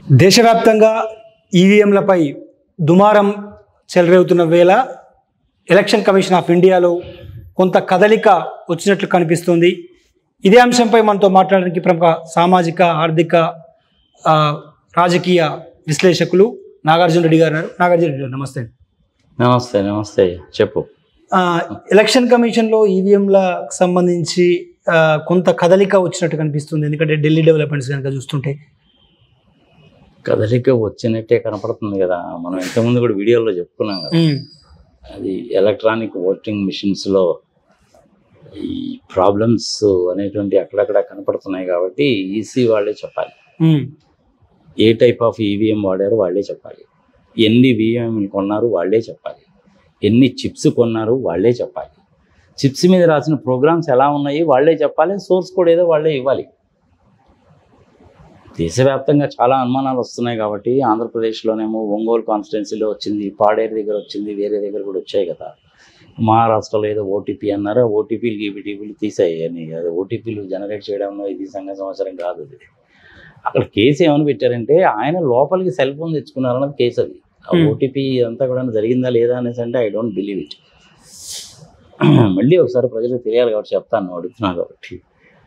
దేశవ్యాప్తంగా ఈవీఎంలపై దుమారం చెలరేగుతున్న వేళ ఎలక్షన్ కమిషన్ ఆఫ్ ఇండియాలో కొంత కదలిక వచ్చినట్లు కనిపిస్తుంది ఇదే అంశంపై మనతో మాట్లాడడానికి ప్రముఖ సామాజిక ఆర్థిక ఆ, రాజకీయ విశ్లేషకులు నాగార్జున రెడ్డి గారు ఉన్నారు. నాగార్జున రెడ్డి గారు నమస్తే నమస్తే నమస్తే చెప్పు ఆ, ఎలక్షన్ కమిషన్లో ఈవీఎంలకు సంబంధించి ఆ, కొంత కదలిక వచ్చినట్టు కనిపిస్తుంది ఎందుకంటే ఢిల్లీ డెవలప్మెంట్స్ కనుక చూస్తుంటే కదలిక వచ్చినట్టే కనపడుతుంది కదా మనం ఇంతకుముందు కూడా వీడియోలో చెప్పుకున్నాం కదా ఉమ్, అది ఎలక్ట్రానిక్ ఓటింగ్ మిషన్స్లో ఈ ప్రాబ్లమ్స్ అనేటువంటి అక్కడక్కడ కనపడుతున్నాయి కాబట్టి ఈసీ వాళ్ళే చెప్పాలి ఉమ్, ఏ టైప్ ఆఫ్ ఈవీఎం వాడారో వాళ్ళే చెప్పాలి ఎన్ని ఈవీఎం కొన్నారు వాళ్ళే చెప్పాలి ఎన్ని చిప్స్ కొన్నారు వాళ్ళే చెప్పాలి చిప్స్ మీద రాసిన ప్రోగ్రామ్స్ ఎలా ఉన్నాయి వాళ్ళే చెప్పాలి సోర్స్ కోడ్ ఏదో వాళ్ళే ఇవ్వాలి దేశవ్యాప్తంగా చాలా అనుమానాలు వస్తున్నాయి కాబట్టి ఆంధ్రప్రదేశ్లోనేమో ఒంగోలు కాన్స్టిట్యున్సీలో వచ్చింది పాడేరు దగ్గర వచ్చింది వేరే దగ్గర కూడా వచ్చాయి కదా మహారాష్ట్రలో ఏదో ఓటీపీ అన్నారు ఓటీపీలు గీబీటీపీలు తీసాయి అని అది ఓటీపీలు జనరేట్ చేయడంలో ఇది సంఘ సంవత్సరం కాదు అది అక్కడ కేసు ఏమని పెట్టారంటే ఆయన లోపలికి సెల్ ఫోన్ తెచ్చుకున్నారన్నది కేసు అది ఆ Hmm. ఓటీపీ అంతా కూడా జరిగిందా లేదా అనేసి అంటే ఐ డోంట్ బిలీవ్ ఇట్ మళ్ళీ ఒకసారి ప్రజలకు తెలియాలి కాబట్టి చెప్తాను అడుగుతున్నా కాబట్టి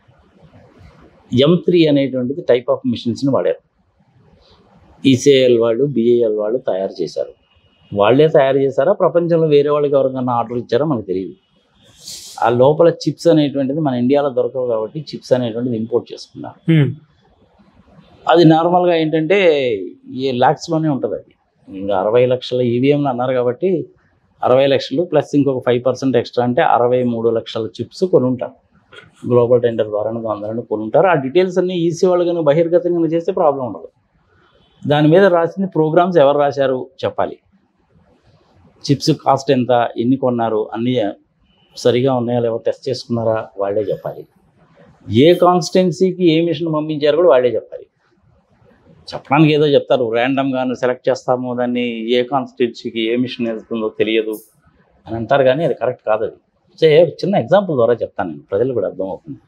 ఎం త్రీ అనేటువంటిది టైప్ ఆఫ్ మిషన్స్ని వాడారు ఈసీఐఎల్ వాళ్ళు బిఏఎల్ వాళ్ళు తయారు చేశారు వాళ్ళే తయారు చేశారా ప్రపంచంలో వేరే వాళ్ళకి ఎవరికైనా ఆర్డర్ ఇచ్చారో మనకు తెలియదు ఆ లోపల చిప్స్ అనేటువంటిది మన ఇండియాలో దొరకవు కాబట్టి చిప్స్ అనేటువంటిది ఇంపోర్ట్ చేసుకున్నారు ఉమ్, అది నార్మల్గా ఏంటంటే ఈ ల్యాక్స్లోనే ఉంటుంది అది ఇంకా అరవై లక్షల ఈవీఎంలు అన్నారు కాబట్టి అరవై లక్షలు ప్లస్ ఇంకొక ఫైవ్ పర్సెంట్ ఎక్స్ట్రా అంటే అరవై మూడు లక్షల చిప్స్ కొనుంటారు గ్లోబల్ టెండర్ ద్వారా అందరూ కొనుంటారు ఆ డీటెయిల్స్ అన్ని ఈసీ వాళ్ళు కానీ బహిర్గతంగా చేస్తే ప్రాబ్లం ఉండదు దాని మీద రాసింది ప్రోగ్రామ్స్ ఎవరు రాశారు చెప్పాలి చిప్స్ కాస్ట్ ఎంత ఎన్ని కొన్నారు అన్నీ సరిగా ఉన్నాయా లేవో టెస్ట్ చేసుకున్నారా వాళ్ళే చెప్పాలి ఏ కాన్స్టిట్యున్సీకి ఏ మిషన్ పంపించారు కూడా వాళ్ళే చెప్పాలి చెప్పడానికి ఏదో చెప్తారు ర్యాండమ్గా సెలెక్ట్ చేస్తాము దాన్ని ఏ కాన్స్టిట్యున్సీకి ఏ మిషన్ వెళ్తుందో తెలియదు అని అంటారు కానీ అది కరెక్ట్ కాదు అది సో ఏ చిన్న ఎగ్జాంపుల్ ద్వారా చెప్తాను నేను ప్రజలు కూడా అర్థమవుతుంది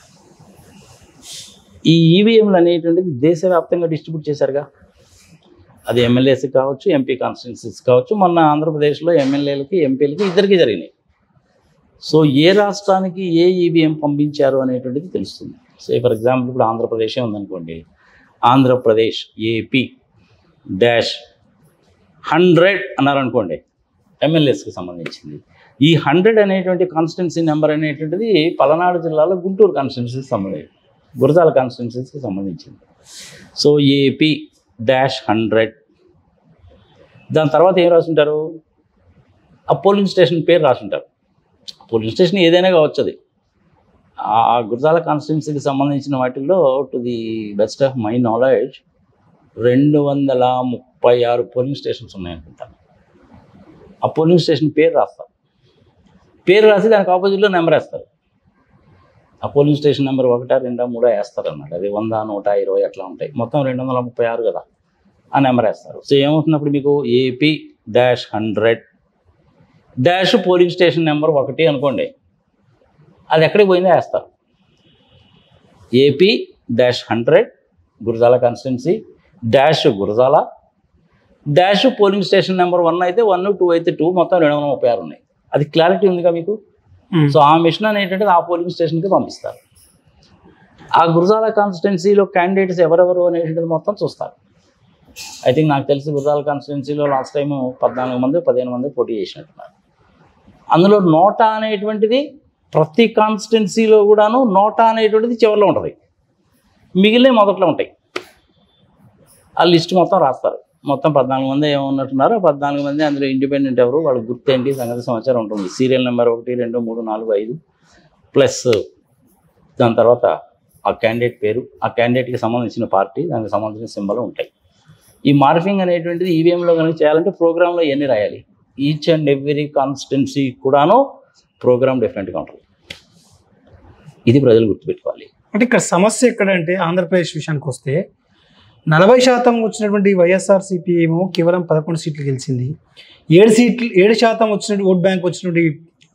ఈ ఈవీఎంలు అనేటువంటిది దేశవ్యాప్తంగా డిస్ట్రిబ్యూట్ చేశారుగా అది ఎమ్మెల్యేస్కి కావచ్చు ఎంపీ కాన్స్టిట్యున్సీస్ కావచ్చు మొన్న ఆంధ్రప్రదేశ్లో ఎమ్మెల్యేలకి ఎంపీలకి ఇద్దరికి జరిగినాయి సో ఏ రాష్ట్రానికి ఏ ఈవీఎం పంపించారు అనేటువంటిది తెలుస్తుంది సో ఫర్ ఎగ్జాంపుల్ ఇప్పుడు ఆంధ్రప్రదేశే ఉందనుకోండి ఆంధ్రప్రదేశ్ ఏపీ డాష్ హండ్రెడ్ అన్నారు అనుకోండి ఎమ్మెల్యేస్కి సంబంధించింది ఈ హండ్రెడ్ అనేటువంటి కాన్స్టిట్యున్సీ నెంబర్ అనేటువంటిది పలనాడు జిల్లాలో గుంటూరు కాన్స్టిట్యున్సీకి సంబంధించి గురజాల కాన్స్టిట్యున్సీకి సంబంధించింది సో ఏపీ డాష్ హండ్రెడ్ దాని తర్వాత ఏం రాసుంటారు ఆ పోలింగ్ స్టేషన్ పేరు రాసుంటారు పోలింగ్ స్టేషన్ ఏదైనా కావచ్చు అది ఆ గురజాల కాన్స్టిట్యున్సీకి సంబంధించిన వాటిల్లో to the best of my knowledge రెండు వందల ముప్పై ఆరు పోలింగ్ స్టేషన్స్ ఉన్నాయనుకుంటాను ఆ పోలింగ్ స్టేషన్ పేరు రాస్తారు పేరు రాసి దానికి ఆపోజిట్లో నెంబర్ వేస్తారు ఆ పోలింగ్ స్టేషన్ నెంబర్ ఒకటా రెండా మూడో వేస్తారు అన్నమాట అది వంద నూట ఇరవై అట్లా ఉంటాయి మొత్తం రెండు వందల ముప్పై ఆరు కదా ఆ నెంబర్ వేస్తారు సో ఏమవుతున్నప్పుడు మీకు AP dash hundred dash polling station number ఒకటి అనుకోండి అది ఎక్కడికి పోయిందో వేస్తారు AP dash hundred Gurajala constituency dash Gurajala dash polling station number one అయితే వన్ టూ అయితే టూ మొత్తం రెండు వందల ముప్పై ఆరు ఉన్నాయి అది క్లారిటీ ఉందిగా మీకు ఉమ్, సో ఆ మిషన్ అనేటువంటిది ఆ పోలింగ్ స్టేషన్కి పంపిస్తారు ఆ గురజాల కాన్స్టిట్యున్సీలో క్యాండిడేట్స్ ఎవరెవరు అనేటువంటిది మొత్తం చూస్తారు ఐ థింక్ నాకు తెలిసి గురజాల కాన్స్టిట్యున్సీలో లాస్ట్ టైం పద్నాలుగు మంది పదిహేను మంది పోటీ చేసినట్టున్నారు అందులో నోటా అనేటువంటిది ప్రతి కాన్స్టిట్యున్సీలో కూడాను నోటా అనేటువంటిది చివరిలో ఉంటుంది మిగిలిన మొదట్లో ఉంటాయి ఆ లిస్ట్ మొత్తం రాస్తారు మొత్తం పద్నాలుగు మంది ఏమన్నట్టున్నారో పద్నాలుగు మంది అందులో ఇండిపెండెంట్ ఎవరు వాళ్ళ గుర్తేంటి సంగతి సమాచారం ఉంటుంది సీరియల్ నెంబర్ ఒకటి రెండు మూడు నాలుగు ఐదు ప్లస్ దాని తర్వాత ఆ క్యాండిడేట్ పేరు ఆ క్యాండిడేట్కి సంబంధించిన పార్టీ దానికి సంబంధించిన సింబల్ ఉంటాయి ఈ మార్ఫింగ్ అనేటువంటిది ఈవీఎంలో కనుక చేయాలంటే ప్రోగ్రాంలో ఎన్ని రాయాలి ఈచ్ అండ్ ఎవ్రీ కాన్స్టిట్యున్సీ కూడాను ప్రోగ్రామ్ డిఫరెంట్గా ఉంటుంది ఇది ప్రజలు గుర్తుపెట్టుకోవాలి అంటే ఇక్కడ సమస్య ఎక్కడంటే ఆంధ్రప్రదేశ్ విషయానికి వస్తే నలభై శాతం వచ్చినటువంటి వైఎస్ఆర్సీపీ ఏమో కేవలం పదకొండు సీట్లు గెలిచింది ఏడు సీట్లు ఏడు శాతం వచ్చినటువంటి ఓట్ బ్యాంక్ వచ్చినటువంటి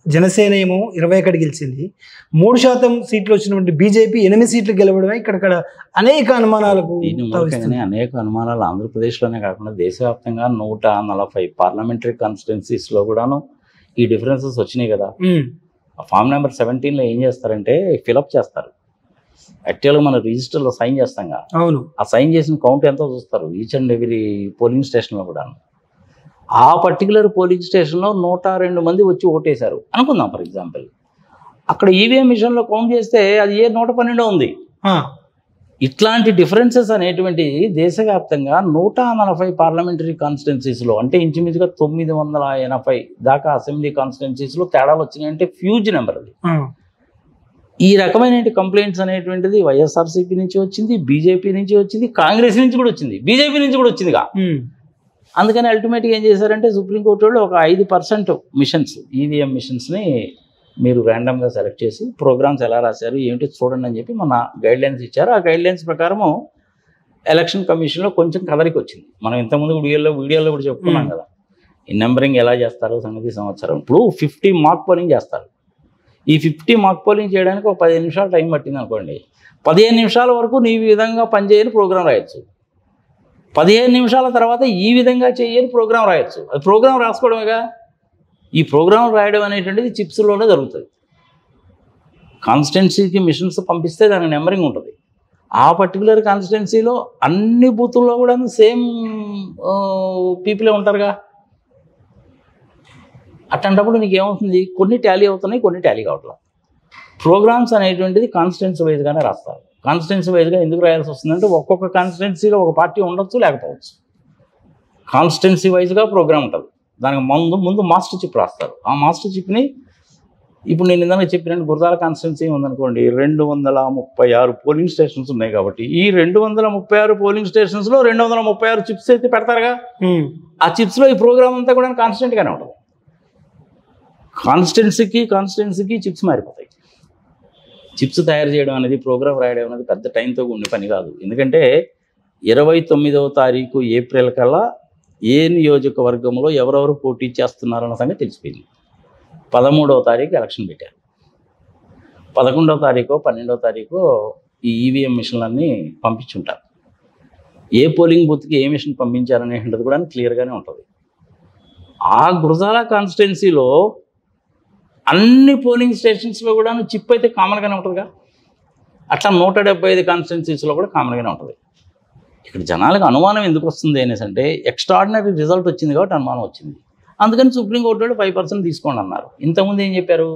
జనసేన ఏమో ఇరవై ఒకటి గెలిచింది మూడు శాతం సీట్లు వచ్చినటువంటి బీజేపీ ఎనిమిది సీట్లు గెలవడమే ఇక్కడ అనేక అనుమానాలకు దీని తావిస్తుంది. మూలంగానే అనేక అనుమానాలు ఆంధ్రప్రదేశ్లోనే కాకుండా దేశవ్యాప్తంగా నూట నలభై పార్లమెంటరీ కాన్స్టిట్యున్సీస్లో కూడాను ఈ డిఫరెన్సెస్ వచ్చినాయి కదా ఉమ్, ఆ ఫామ్ నెంబర్ సెవెంటీన్లో ఏం చేస్తారంటే ఫిలప్ చేస్తారు యాక్చువల్గా మనం రిజిస్టర్లో సైన్ చేస్తాం కదా అవును ఆ సైన్ చేసిన కౌంట్ ఎంతో చూస్తారు ఈచ్ అండ్ ఎవ్రీ పోలింగ్ స్టేషన్లో కూడా ఆ పర్టికులర్ పోలింగ్ స్టేషన్లో నూట రెండు మంది వచ్చి ఓటేశారు అనుకుందాం ఫర్ ఎగ్జాంపుల్ అక్కడ ఈవీఎం మిషన్లో కౌంట్ చేస్తే అది ఏ నూట పన్నెండో ఉంది ఆ, ఇట్లాంటి డిఫరెన్సెస్ అనేటువంటి దేశవ్యాప్తంగా నూట నలభై పార్లమెంటరీ కాన్స్టిట్యున్సీస్లో అంటే ఇంచుమించుగా తొమ్మిది వందల ఎనభై దాకా అసెంబ్లీ కాన్స్టిట్యున్సీస్లో తేడాలు వచ్చినాయంటే ఫ్యూజ్ నెంబర్ అది ఆ, ఈ రకమైన కంప్లైంట్స్ అనేటువంటిది వైఎస్ఆర్సీపీ నుంచి వచ్చింది బీజేపీ నుంచి వచ్చింది కాంగ్రెస్ నుంచి కూడా వచ్చింది బీజేపీ నుంచి కూడా వచ్చిందిగా ఉమ్, అందుకని అల్టిమేట్గా ఏం చేశారంటే సుప్రీంకోర్టు వాళ్ళు ఒక ఐదు పర్సెంట్ మిషన్స్ ఈవీఎం మిషన్స్ని మీరు ర్యాండమ్గా సెలెక్ట్ చేసి ప్రోగ్రామ్స్ ఎలా రాశారు ఏంటి చూడండి అని చెప్పి మన గైడ్ లైన్స్ ఇచ్చారు ఆ గైడ్ లైన్స్ ప్రకారము ఎలక్షన్ కమిషన్లో కొంచెం కదలికి వచ్చింది మనం ఇంతకుముందు వీడియోలో వీడియోలో కూడా చెప్పుకున్నాం Hmm. కదా ఈ నెంబరింగ్ ఎలా చేస్తారో సంగతి సంవత్సరం ఇప్పుడు ఫిఫ్టీ మార్క్ పోలింగ్ చేస్తారు ఈ ఫిఫ్టీ మార్క్ పోలింగ్ చేయడానికి ఒక పదిహేను నిమిషాలు టైం పట్టింది అనుకోండి పదిహేను నిమిషాల వరకు నీ విధంగా పనిచేయని ప్రోగ్రామ్ రాయొచ్చు పదిహేను నిమిషాల తర్వాత ఈ విధంగా చేయని ప్రోగ్రామ్ రాయొచ్చు అది ప్రోగ్రామ్ రాసుకోవడమేగా ఈ ప్రోగ్రామ్ రాయడం అనేటువంటిది చిప్స్లోనే జరుగుతుంది కాన్స్టిట్యున్సీకి మిషన్స్ పంపిస్తే దాని నెంబరింగ్ ఉంటుంది ఆ పర్టికులర్ కాన్స్టిట్యున్సీలో అన్ని బూతుల్లో కూడా సేమ్ పీపులే ఉంటారుగా అట్లాంటప్పుడు నీకు ఏమవుతుంది కొన్ని టాలీ అవుతున్నాయి కొన్ని టాలీ కావట్లేదు ప్రోగ్రామ్స్ అనేటువంటిది కాన్స్టిట్యున్సీ వైజ్గానే రాస్తారు కాన్స్టిట్యున్సీ వైజ్గా ఎందుకు రాయాల్సి వస్తుందంటే ఒక్కొక్క కాన్స్టిట్యున్సీలో ఒక పార్టీ ఉండొచ్చు లేకపోవచ్చు కాన్స్టిట్యున్సీ వైజ్గా ప్రోగ్రామ్ ఉంటుంది దానికి ముందు ముందు మాస్టర్ చిప్ రాస్తారు ఆ మాస్టర్ చిప్ని ఇప్పుడు నేను ఇందాక చెప్పినట్టు గురజాల కాన్స్టిట్యున్సీ ఉందనుకోండి రెండు వందల ముప్పై ఆరు పోలింగ్ స్టేషన్స్ ఉన్నాయి కాబట్టి ఈ రెండు వందల ముప్పై ఆరు పోలింగ్ స్టేషన్స్లో రెండు వందల ముప్పై ఆరు చిప్స్ అయితే పెడతారుగా ఉమ్, ఆ చిప్స్లో ఈ ప్రోగ్రామ్ అంతా కూడా కాన్స్టెంట్గానే ఉంటుంది కాన్స్టెన్సీకి కాన్స్టెన్సీకి చిప్స్ మారిపోతాయి చిప్స్ తయారు చేయడం అనేది ప్రోగ్రామ్ రాయడం అనేది పెద్ద టైంతో ఉండే పని కాదు ఎందుకంటే ఇరవై తొమ్మిదవ తారీఖు ఏప్రిల్ కల్లా ఏ నియోజకవర్గంలో ఎవరెవరు పోటీ చేస్తున్నారన్న సంగతి తెలిసిపోయింది పదమూడవ తారీఖు ఎలక్షన్ పెట్టారు పదకొండవ తారీఖు పన్నెండవ తారీఖు ఈ ఈవీఎం మిషన్లన్నీ పంపించుంటారు ఏ పోలింగ్ బూత్కి ఏ మిషన్ పంపించారనేటువంటిది కూడా క్లియర్గానే ఉంటుంది ఆ గురజాల కాన్స్టిట్యున్సీలో అన్ని పోలింగ్ స్టేషన్స్లో కూడా చిప్ అయితే కామన్గానే ఉంటుందిగా అట్లా నూట డెబ్బై ఐదు కాన్స్టిట్యున్సీస్లో కూడా కామన్గానే ఉంటుంది ఇక్కడ జనాలకు అనుమానం ఎందుకు వస్తుంది అనేసి అంటే ఎక్స్ట్రాడినరీ రిజల్ట్ వచ్చింది కాబట్టి అనుమానం వచ్చింది అందుకని సుప్రీంకోర్టు వాళ్ళు ఫైవ్ పర్సెంట్ తీసుకోండి అన్నారు ఇంతకుముందు ఏం చెప్పారు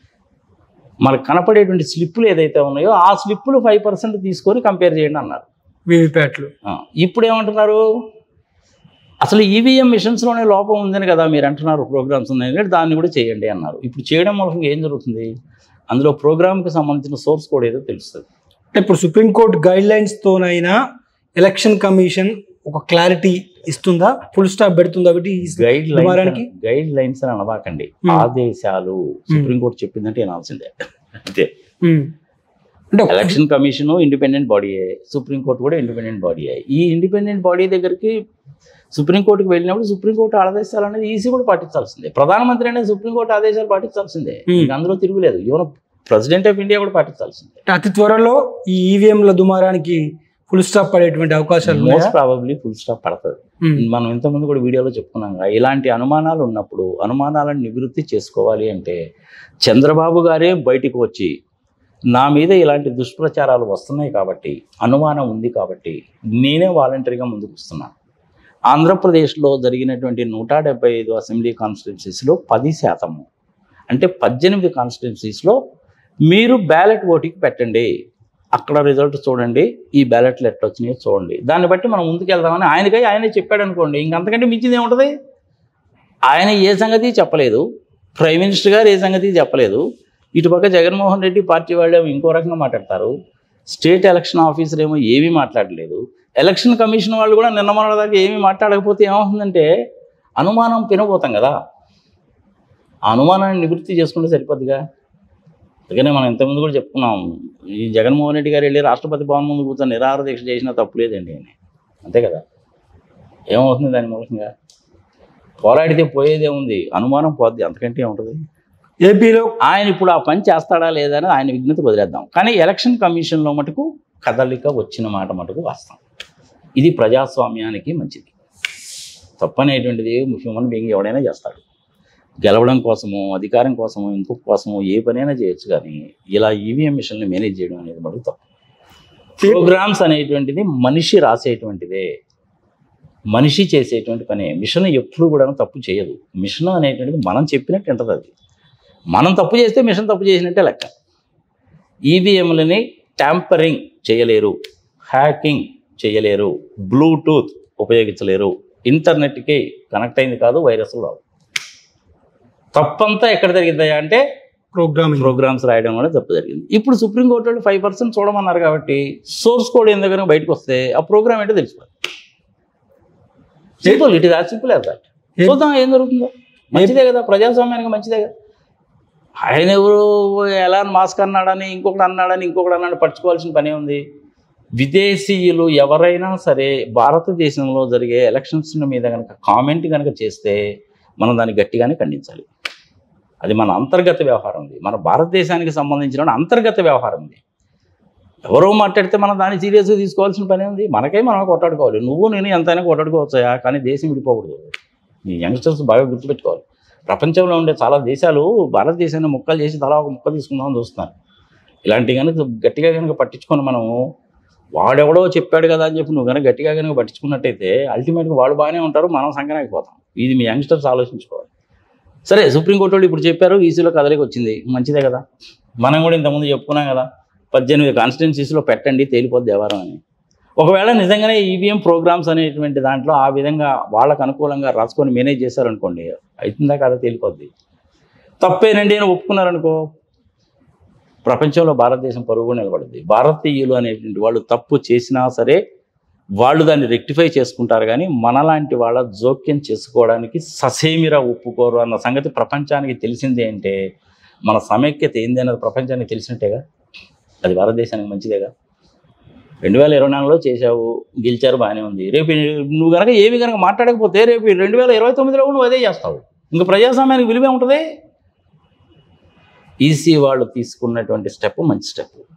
మనకు కనపడేటువంటి స్లిప్పులు ఏదైతే ఉన్నాయో ఆ స్లిప్పులు ఫైవ్ పర్సెంట్ తీసుకొని కంపేర్ చేయండి అన్నారు వీవీప్యాట్లు ఆ, ఇప్పుడు ఏమంటున్నారు అసలు ఈవీఎం మిషన్స్లోనే లోపం ఉందని కదా మీరు అంటున్నారు ప్రోగ్రామ్స్ ఉన్నాయని అంటే దాన్ని కూడా చేయండి అన్నారు ఇప్పుడు చేయడం మూలంగా ఏం జరుగుతుంది అందులో ప్రోగ్రామ్కి సంబంధించిన సోర్స్ కోడ్ ఏదో తెలుస్తుంది అంటే ఇప్పుడు సుప్రీంకోర్టు గైడ్ లైన్స్ తోనైనా ఎలక్షన్ కమిషన్ ఒక క్లారిటీ ఇస్తుందా ఫుల్ స్టాప్ పెడుతుందా కాబట్టి ఈ- గైడ్ దుమారానికి? లైన్స్ గైడ్ లైన్స్ అని అనబాకండి Hmm. ఆదేశాలు సుప్రీంకోర్టు చెప్పిందంటే వినాల్సిందే అంతే ఉమ్. అంటే ఒక- ఎలక్షన్ కమిషన్ ఇండిపెండెంట్ బాడీయే సుప్రీంకోర్టు కూడా ఇండిపెండెంట్ బాడీయే ఈ ఇండిపెండెంట్ బాడీ దగ్గరికి సుప్రీంకోర్టుకి వెళ్ళినప్పుడు సుప్రీంకోర్టు ఆదేశాలు అనేది ఈసీ కూడా పాటించాల్సిందే ప్రధానమంత్రి అనేది సుప్రీంకోర్టు ఆదేశాలు పాటించాల్సిందే Hmm. ఇంకా అందులో తిరుగులేదు ఈవెన్ ప్రెసిడెంట్ ఆఫ్ ఇండియా కూడా పాటించాల్సిందే అంటే అతి త్వరలో ఈ ఈవీఎంల దుమారానికి ఫుల్ స్టాప్ పడేటువంటి అవకాశాలు ఉన్నాయా? మోస్ట్ ప్రాబబ్లీ ఫుల్ స్టాప్ పడుతుంది ఉమ్. మనం ఇంతకుముందు కూడా వీడియోలో చెప్పుకున్నాం కదా, ఇలాంటి అనుమానాలు ఉన్నప్పుడు అనుమానాలను నివృత్తి చేసుకోవాలి అంటే చంద్రబాబు గారే బయటికి వచ్చి నా మీద ఇలాంటి దుష్ప్రచారాలు వస్తున్నాయి కాబట్టి అనుమానం ఉంది కాబట్టి నేనే వాలంటరీగా ముందుకు వస్తున్నాను ఆంధ్రప్రదేశ్లో జరిగినటువంటి నూట డెబ్బై ఐదు అసెంబ్లీ కాన్స్టిట్యున్సీస్లో పది శాతము అంటే పద్దెనిమిది కాన్స్టిట్యున్సీస్లో మీరు బ్యాలెట్ ఓటింగ్ పెట్టండి అక్కడ రిజల్ట్ చూడండి ఈ బ్యాలెట్లు ఎట్లా వచ్చినాయో చూడండి దాన్ని బట్టి మనం ముందుకు వెళ్దామని ఆయనకై ఆయనే చెప్పాడు అనుకోండి ఇంకంతకంటే మించింది ఏముంటుంది ఆయన ఏ సంగతి చెప్పలేదు ప్రైమ్ మినిస్టర్ గారు ఏ సంగతి చెప్పలేదు ఇటుపక్క జగన్మోహన్ రెడ్డి పార్టీ వాళ్ళు ఏమో ఇంకో రకంగా మాట్లాడతారు స్టేట్ ఎలక్షన్ ఆఫీసర్ ఏమో ఏమీ మాట్లాడలేదు ఎలక్షన్ కమిషన్ వాళ్ళు కూడా నిన్న మొన్నటి దాకా ఏమీ మాట్లాడకపోతే ఏమవుతుందంటే అనుమానం పినపోతాం కదా ఆ అనుమానాన్ని నివృత్తి చేసుకుంటే సరిపోద్దిగా అందుకనే మనం ఇంతకుముందు కూడా చెప్పుకున్నాం ఈ జగన్మోహన్ రెడ్డి గారు వెళ్ళి రాష్ట్రపతి భవన్ ముందు కూర్చొని నిరాహార దీక్ష చేసినా తప్పు లేదండి అని అంతే కదా ఏమవుతుంది దాని మూలంగా పోరాడితే పోయేదే ఉంది అనుమానం పోద్ది అంతకంటే ఉంటుంది ఏపీలో ఆయన ఇప్పుడు ఆ పని చేస్తాడా లేదా అని ఆయన విజ్ఞత వదిలేద్దాం కానీ ఎలక్షన్ కమిషన్లో మటుకు కదలిక వచ్చిన మాట మటుకు వాస్తవం ఇది ప్రజాస్వామ్యానికి మంచిది తప్పనేటువంటిది హ్యూమన్ బీయింగ్ ఎవడైనా చేస్తాడు గెలవడం కోసము అధికారం కోసము ఇంకొక కోసము ఏ పనైనా చేయొచ్చు కానీ ఇలా ఈవీఎం మిషన్ని మేనేజ్ చేయడం అనేది మటుకు తప్పు ప్రోగ్రామ్స్ అనేటువంటిది మనిషి రాసేటువంటిదే మనిషి చేసేటువంటి పనే మిషన్ ఎప్పుడు కూడా తప్పు చేయదు మిషన్ అనేటువంటిది మనం చెప్పినట్టు ఉంటుంది అది మనం తప్పు చేస్తే మిషన్ తప్పు చేసినట్టే లెక్క ఈవీఎంలని ట్యాంపరింగ్ చేయలేరు హ్యాకింగ్ చేయలేరు బ్లూటూత్ ఉపయోగించలేరు ఇంటర్నెట్కి కనెక్ట్ అయింది కాదు వైరస్లు రావు తప్పంతా ఎక్కడ జరిగిందయ్యా అంటే ప్రోగ్రామింగ్ ప్రోగ్రామ్స్ రాయడం వల్ల తప్పు జరిగింది ఇప్పుడు సుప్రీంకోర్టు వాళ్ళు ఫైవ్ పర్సెంట్ చూడమన్నారు కాబట్టి సోర్స్ కోడ్ ఏం దగ్గర బయటకు వస్తే ఆ ప్రోగ్రామ్ ఏంటో తెలిసిపోతుంది simple it is as simple as that ఏ- చూద్దాం ఏం జరుగుతుందో మంచిదే కదా ప్రజాస్వామ్యానికి మంచిదే కదా ఆయన ఎవరు ఎలా మాస్క్ అన్నాడని ఇంకొకటి అన్నాడని ఇంకొకటి అన్నాడు పట్టుకోవాల్సిన పనే ఉంది విదేశీయులు ఎవరైనా సరే భారతదేశంలో జరిగే ఎలక్షన్స్ మీద కనుక కామెంట్ కనుక చేస్తే మనం దాన్ని గట్టిగానే ఖండించాలి అది మన అంతర్గత వ్యవహారం ఉంది మన భారతదేశానికి సంబంధించిన అంతర్గత వ్యవహారం ఉంది ఎవరో మాట్లాడితే మనం దాన్ని సీరియస్గా తీసుకోవాల్సిన పని ఉంది మనకే మనం కొట్టాడుకోవాలి నువ్వు నేను ఎంతైనా కొట్టాడుకోవచ్చాయా కానీ దేశం విడిపోకూడదు ఈ యంగ్స్టర్స్ బాగా గుర్తుపెట్టుకోవాలి ప్రపంచంలో ఉండే చాలా దేశాలు భారతదేశాన్ని ముక్కలు చేసి తలా ఒక ముక్క తీసుకుందామని చూస్తున్నారు ఇలాంటి కనుక గట్టిగా కనుక పట్టించుకొని మనం వాడెవడో చెప్పాడు కదా అని చెప్పి నువ్వు కనుక గట్టిగా కనుక పట్టించుకున్నట్టయితే అల్టిమేట్గా వాళ్ళు బాగానే ఉంటారు మనం సంకనాకపోతాం ఇది మీ యంగ్స్టర్స్ ఆలోచించుకోవాలి సరే సుప్రీంకోర్టు వాళ్ళు ఇప్పుడు చెప్పారు ఈసీలో కదలికి వచ్చింది మంచిదే కదా మనం కూడా ఇంతకుముందు చెప్పుకున్నాం కదా పద్దెనిమిది కాన్స్టిట్యున్సీస్లో పెట్టండి తేలిపోద్ది వ్యవహారం అని ఒకవేళ నిజంగానే ఈవీఎం ప్రోగ్రామ్స్ అనేటువంటి దాంట్లో ఆ విధంగా వాళ్ళకు అనుకూలంగా రాసుకొని మేనేజ్ చేశారనుకోండి అవుతుందా కదా తేలిపోద్ది తప్పేనండి అని ఒప్పుకున్నారనుకో ప్రపంచంలో భారతదేశం పరుగు కూడా నిలబడుద్ది భారతీయులు అనేటువంటి వాళ్ళు తప్పు చేసినా సరే వాళ్ళు దాన్ని రెక్టిఫై చేసుకుంటారు కానీ మనలాంటి వాళ్ళ జోక్యం చేసుకోవడానికి ససేమిరా ఒప్పుకోరు అన్న సంగతి ప్రపంచానికి తెలిసిందే అంటే మన సమైక్యత ఏంది అన్నది ప్రపంచానికి తెలిసినట్టేగా అది భారతదేశానికి మంచిదేగా రెండు వేల ఇరవై నాలుగులో చేశావు గెలిచారు బాగానే ఉంది రేపు నువ్వు కనుక ఏమి కనుక మాట్లాడకపోతే రేపు రెండు వేల ఇరవై తొమ్మిదిలో కూడా నువ్వు అదే చేస్తావు ఇంకా ప్రజాస్వామ్యానికి విలువే ఉంటుంది ఈసీ వాళ్ళు తీసుకున్నటువంటి స్టెప్ మంచి స్టెప్